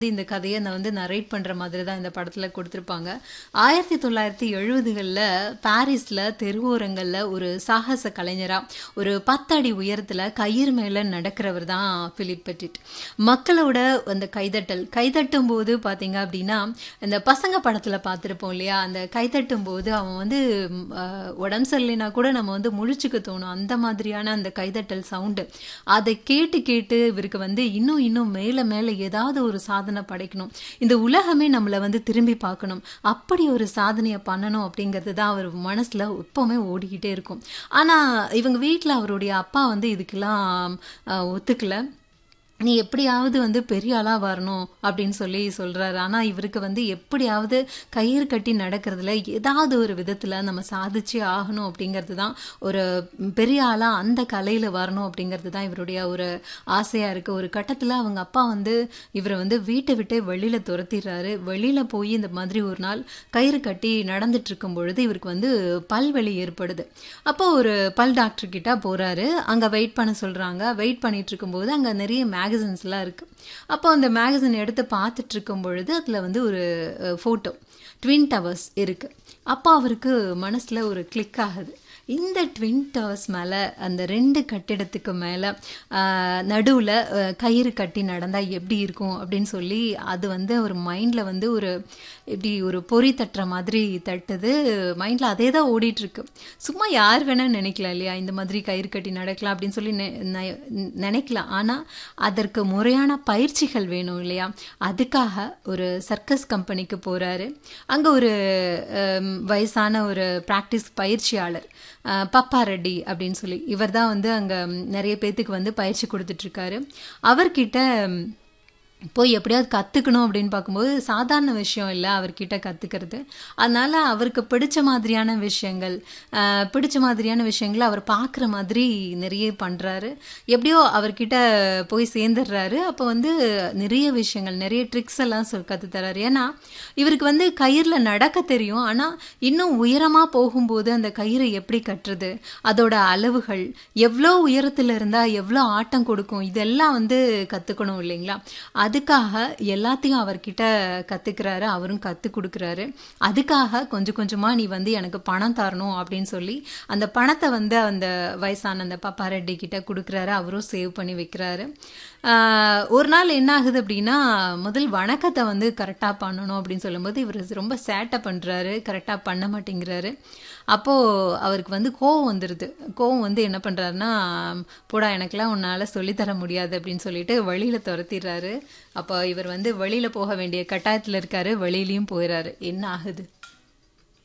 இந்த கதையை நான் வந்து நரேட் பண்ற மாதிரி தான் இந்த படத்துல கொடுத்திருப்பாங்க ஆயிரத்தி தொள்ளாயிரத்தி எழுபதுகளில் பாரிஸ்ல தெருவோரங்கள்ல ஒரு சாகச கலைஞரா ஒரு பத்தடி உயரத்துல கயிறு மேல நடக்கிறவர் தான் பிலிப் பெட்டிட் மக்களோட அந்த கைதட்டல் கைதட்டும் போது பாத்தீங்க அப்படின்னா இந்த பசங்க படத்துல பார்த்திருப்போம் இல்லையா அந்த கைதட்டும் போது அவன் வந்து ம், அஹ், உடம்பு சரியில்லைனா கூட நம்ம வந்து முழிச்சுக்க தோணும் அந்த மாதிரியான அந்த கைதட்டல் சவுண்டு அதை கேட்டு கேட்டு இவருக்கு வந்து இன்னும் இன்னும் மேல மேல ஏதாவது ஒரு சாதனை படைக்கணும் இந்த உலகமே நம்மளை வந்து திரும்பி பார்க்கணும் அப்படி ஒரு சாதனையை பண்ணணும் அப்படிங்கிறது தான் அவர் மனசுல எப்பவுமே ஓடிக்கிட்டே இருக்கும் ஆனா இவங்க வீட்ல அவருடைய அப்பா வந்து இதுக்கெல்லாம் அஹ், ஒத்துக்கல நீ எப்படியாவது வந்து பெரிய ஆளா வரணும் அப்படின்னு சொல்லி சொல்றாரு ஆனா இவருக்கு வந்து எப்படியாவது கயிறு கட்டி நடக்கிறதுல ஏதாவது ஒரு விதத்துல நம்ம சாதிச்சே ஆகணும் அப்படிங்கிறது தான் ஒரு பெரிய ஆளா அந்த கலையில வரணும் அப்படிங்கிறது தான் இவருடைய ஒரு ஆசையா இருக்கு ஒரு கட்டத்துல அவங்க அப்பா வந்து இவரை வந்து வீட்டை விட்டே வெளியில துரத்திடுறாரு வெளியில போய் இந்த மாதிரி ஒரு நாள் கயிறு கட்டி நடந்துட்டு இருக்கும் பொழுது இவருக்கு வந்து பல்வலி ஏற்படுது அப்போ ஒரு பல் டாக்டர் கிட்ட போறாரு அங்க வெயிட் பண்ண சொல்றாங்க வெயிட் பண்ணிட்டு இருக்கும்போது அங்க நிறைய மேகசின்ஸ்லாம் இருக்கு அப்போ அந்த மேகசின் எடுத்து பார்த்துட்டு இருக்கும் பொழுது அதுல வந்து ஒரு ஃபோட்டோ ட்வின் டவர்ஸ் இருக்கு அப்போ அவருக்கு மனசுல ஒரு கிளிக் ஆகுது இந்த ட்வின் டவர்ஸ் மேலே அந்த ரெண்டு கட்டிடத்துக்கு மேலே நடுவில் கயிறு கட்டி நடந்தால் எப்படி இருக்கும் அப்படின்னு சொல்லி அது வந்து ஒரு மைண்டில் வந்து ஒரு இப்படி ஒரு பொறி தட்டுற மாதிரி தட்டுது மைண்டில் அதே தான் ஓடிட்டு இருக்கு சும்மா யார் வேணா நினைக்கலாம் இல்லையா இந்த மாதிரி கயிறு கட்டி நடக்கலாம் அப்படின்னு சொல்லி நெ- நெ- நினைக்கலாம் ஆனால் அதற்கு முறையான பயிற்சிகள் வேணும் இல்லையா அதுக்காக ஒரு சர்க்கஸ் கம்பெனிக்கு போறாரு அங்க ஒரு ஹம், வயசான ஒரு பிராக்டிஸ் பயிற்சியாளர் அஹ், பப்பா ரெட்டி அப்படின்னு சொல்லி இவர் தான் வந்து அங்க ம், நிறைய பேத்துக்கு வந்து பயிற்சி கொடுத்துட்டு இருக்காரு அவர்கிட்ட ம், போய் எப்படியாவது கத்துக்கணும் அப்படின்னு பார்க்கும்போது சாதாரண விஷயம் இல்லை அவர்கிட்ட கத்துக்கிறது அதனால அவருக்கு பிடிச்ச மாதிரியான விஷயங்கள் ஆஹ், பிடிச்ச மாதிரியான விஷயங்களை அவர் பார்க்குற மாதிரி நிறைய பண்றாரு எப்படியோ அவர்கிட்ட போய் சேர்ந்துடுறாரு அப்போ வந்து நிறைய விஷயங்கள் நிறைய ட்ரிக்ஸ் எல்லாம் சொல் கத்து தர்றாரு ஏன்னா இவருக்கு வந்து கயிறுல நடக்க தெரியும் ஆனா இன்னும் உயரமா போகும்போது அந்த கயிறை எப்படி கட்டுறது அதோட அளவுகள் எவ்வளோ உயரத்துல இருந்தா எவ்வளோ ஆட்டம் கொடுக்கும் இதெல்லாம் வந்து கத்துக்கணும் இல்லைங்களா அதுக்காக எல்லாத்தையும் அவர்கிட்ட கத்துக்கிறாரு அவரும் கத்து கொடுக்குறாரு அதுக்காக கொஞ்சம் கொஞ்சமா நீ வந்து எனக்கு பணம் தரணும் அப்படின்னு சொல்லி அந்த பணத்தை வந்து அந்த வயசான அந்த பப்பா ரெட்டி கிட்ட கொடுக்குறாரு அவரும் சேவ் பண்ணி வைக்கிறாரு ஆஹ் ஒரு நாள் என்ன ஆகுது அப்படின்னா முதல் வணக்கத்தை வந்து கரெக்டாக பண்ணணும் அப்படின்னு சொல்லும்போது இவர் ரொம்ப சேட்டை பண்ணுறாரு கரெக்டாக பண்ண மாட்டேங்கிறாரு அப்போது அவருக்கு வந்து கோவம் வந்துடுது கோவம் வந்து என்ன பண்ணுறாருன்னா போடா எனக்கெல்லாம் உன்னால் சொல்லித்தர முடியாது அப்படின்னு சொல்லிட்டு வழியில் துரத்திடுறாரு அப்போ இவர் வந்து வெளியில் போக வேண்டிய கட்டாயத்தில் இருக்காரு வெளியிலயும் போயிடுறாரு என்ன ஆகுது